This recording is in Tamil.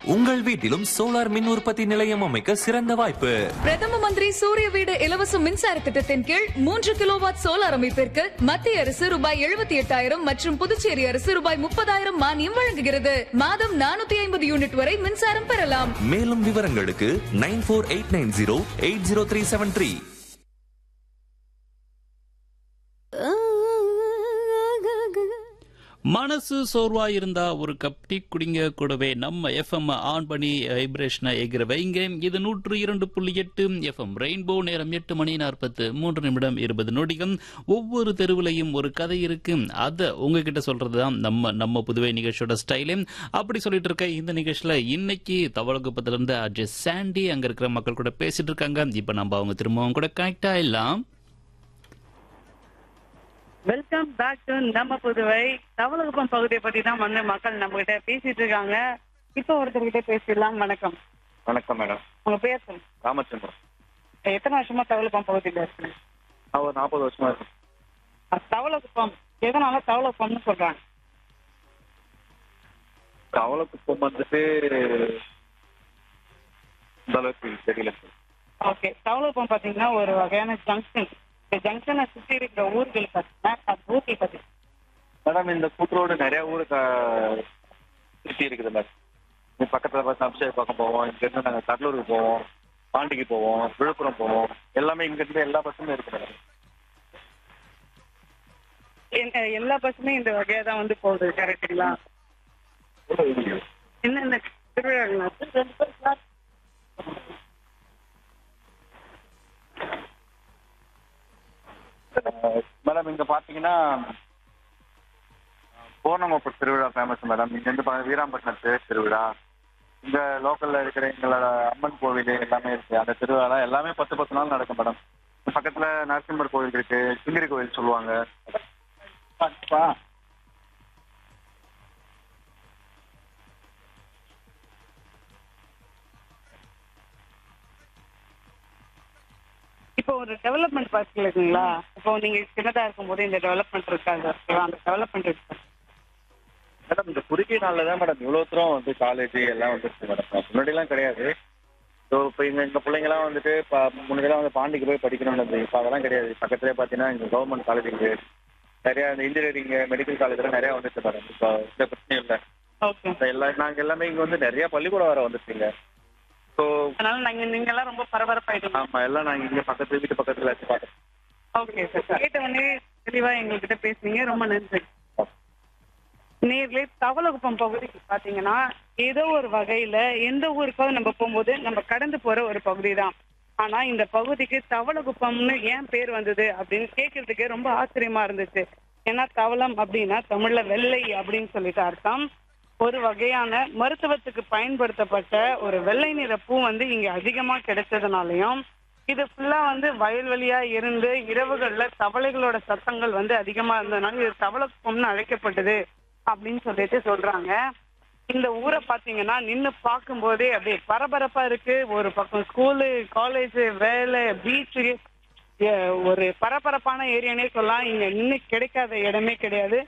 உங்கள் வீட்டிலும் சோலார் மின் உற்பத்தி நிலையம் அமைக்க சிறந்த வாய்ப்பு பிரதம மந்திரி சூரிய வீடு இலவச மின்சார திட்டத்தின் கீழ் மூன்று கிலோவாட் சோலார் அமைப்பிற்கு மத்திய அரசு ரூபாய் எழுபத்தி எட்டாயிரம் மற்றும் புதுச்சேரி அரசு ரூபாய் முப்பதாயிரம் மானியம் வழங்குகிறது மாதம் நானூத்தி ஐம்பது யூனிட் வரை மின்சாரம் பெறலாம் மேலும் விவரங்களுக்கு nine four eight nine zero eight zero three seven three மனசு சோர்வா இருந்தா ஒரு கப் டீ குடிங்க கூடவே நம்ம எஃப்எம் ஆன் பண்ணி வைப்ரேஷனை எகிற வைங்க இது நூற்று இரண்டு புள்ளி எட்டு எஃப்எம் ரெயின்போ நேரம் எட்டு மணி நாற்பத்து மூன்று நிமிடம் இருபது நொடிகள் ஒவ்வொரு தெருவுலையும் ஒரு கதை இருக்கு அதை உங்ககிட்ட சொல்றது தான் நம்ம நம்ம புதுவை நிகழ்ச்சியோட ஸ்டைலு அப்படி சொல்லிட்டு இருக்க இந்த நிகழ்ச்சியில இன்னைக்கு தவளகுப்பத்துல இருந்து அஜய் சாண்டி அங்க இருக்கிற மக்கள் கூட பேசிட்டு இருக்காங்க இப்ப நம்ம அவங்க திரும்பவும் கூட கனெக்ட் ஆயிடலாம் வெல்கம் பேக் டு நம்ம புதுவை தவளகுப்பம் பகுதியை பத்தி தான் வந்து மக்கள் நம்ம கிட்ட பேசிட்டு இருக்காங்க இப்போ ஒருத்தர்கிட்ட பேசிடலாம் வணக்கம் வணக்கம் மேடம் உங்க பேர் சொல்லுங்க ராமச்சந்திரன் எத்தனை வருஷமா தவளகுப்பம் பகுதியில இருக்கு நான் ஒரு நாற்பது வருஷமா இருக்கேன் தவளகுப்பம் எதனால தவளகுப்பம்னு சொல்றாங்க கவலைக்குப்பம் வந்துட்டு இந்த அளவுக்கு தெரியல சார் ஓகே தவளகுப்பம் பாத்தீங்கன்னா ஒரு வகையான ஜங்ஷன் இந்த ஜங்ஷனை சுத்தி இருக்கிற ஊர்கள் பாத்தீங்கன்னா அந்த ஊர்கள் பத்தி மேடம் இந்த கூட்டுரோடு நிறைய ஊரு க- சுத்தி இருக்குது மேடம் இங்க பக்கத்துல பார்த்து அபிஷேக பக்கம் போவோம் இங்க இருந்து நாங்க கடலூருக்கு போவோம் பாண்டிக்கு போவோம் விழுப்புரம் போவோம் எல்லாமே இங்க இருந்து எல்லா பஸ்ஸுமே இருக்கு மேடம் எந்த- எல்லா பஸ்ஸுமே இந்த வகையா தான் வந்து போகுது கரெக்டுங்களா என்னென்ன திருவிழாங்களா ரெண்டு பேர் மேடம் இங்க பாத்தீங்கன்னா பூர்ணமப்பூர் திருவிழா ஃபேமஸ் மேடம் இங்க இருந்து பா- வீராம்பட்டினம் தேர் திருவிழா இங்க லோக்கல்ல இருக்கிற எங்களோட அம்மன் கோவில் எல்லாமே இருக்கு அந்த திருவிழா எல்லாமே பத்து பத்து நாள் நடக்கும் மேடம் பக்கத்துல நரசிம்மர் கோவில் இருக்கு சிங்கிரி கோவில் சொல்லுவாங்க இப்போ ஒரு டெவலப்மெண்ட் பார்க்கல இருக்குங்களா இப்போ நீங்க சின்னதா இருக்கும்போது இந்த டெவலப்மெண்ட் இருக்காது ஓகேவா அந்த டெவலப்மெண்ட் இருக்கு மேடம் இந்த குறுகிய நாள்ல தான் மேடம் இவ்வளவு தூரம் வந்து காலேஜ் எல்லாம் வந்துருச்சு மேடம் முன்னாடி எல்லாம் கிடையாது ஸோ இப்போ இங்க எங்க பிள்ளைங்கலாம் வந்துட்டு இப்போ முன்னாடிலாம் வந்து பாண்டிக்கு போய் படிக்கணும்னு இருந்தது இப்போ அதெல்லாம் கிடையாது பக்கத்துலேயே பார்த்தீங்கன்னா இங்க கவர்மெண்ட் காலேஜ் இருக்கு நிறைய இந்த இன்ஜினியரிங் மெடிக்கல் காலேஜ்லாம் நிறைய வந்துச்சு மேடம் இப்போ இந்த பிரச்சனையும் இல்லை ஓகே இப்போ எல்லா நாங்கள் எல்லாமே இங்க வந்து நிறைய பள்ளிக்கூடம் வர வந்துருச்சுங்க ஸோ அதனால நாங்க நீங்க எல்லாம் ரொம்ப பரபரப்பாயிட்டீங்க ஆமா எல்லாம் நாங்கள் இங்க பக்கத்து வீட்டு பக்கத்துல வச்சு பார்த்தோம் ஓகே சார் கேட்ட உடனே தெளிவா எங்ககிட்ட பேசுனீங்க ரொம்ப நன்றி நேர்ல தவளகுப்பம் பகுதிக்கு பாத்தீங்கன்னா ஏதோ ஒரு வகையில எந்த ஊருக்காவது நம்ம போகும்போது நம்ம கடந்து போற ஒரு பகுதி தான் ஆனா இந்த பகுதிக்கு தவளகுப்பம்னு ஏன் பேர் வந்தது அப்படின்னு கேட்கறதுக்கே ரொம்ப ஆச்சரியமா இருந்துச்சு ஏன்னா தவளம் அப்படின்னா தமிழ்ல வெள்ளை அப்படின்னு சொல்லிட்டு அர்த்தம் ஒரு வகையான மருத்துவத்துக்கு பயன்படுத்தப்பட்ட ஒரு வெள்ளை நிற பூ வந்து இங்க அதிகமா கிடைச்சதுனாலயும் இது ஃபுல்லா வந்து வயல்வெளியா இருந்து இரவுகள்ல தவளைகளோட சத்தங்கள் வந்து அதிகமா இருந்ததுனால இது தவளக்குப்பம்னு அழைக்கப்பட்டது அப்படின்னு சொல்லிட்டு சொல்றாங்க இந்த ஊரை பாத்தீங்கன்னா நின்னு பார்க்கும்போதே அப்படியே பரபரப்பா இருக்கு ஒரு பக்கம் ஸ்கூலு காலேஜ் வேலை பீச் ஒரு பரபரப்பான ஏரியானே சொல்லலாம் இங்க நின்னு கிடைக்காத இடமே கிடையாது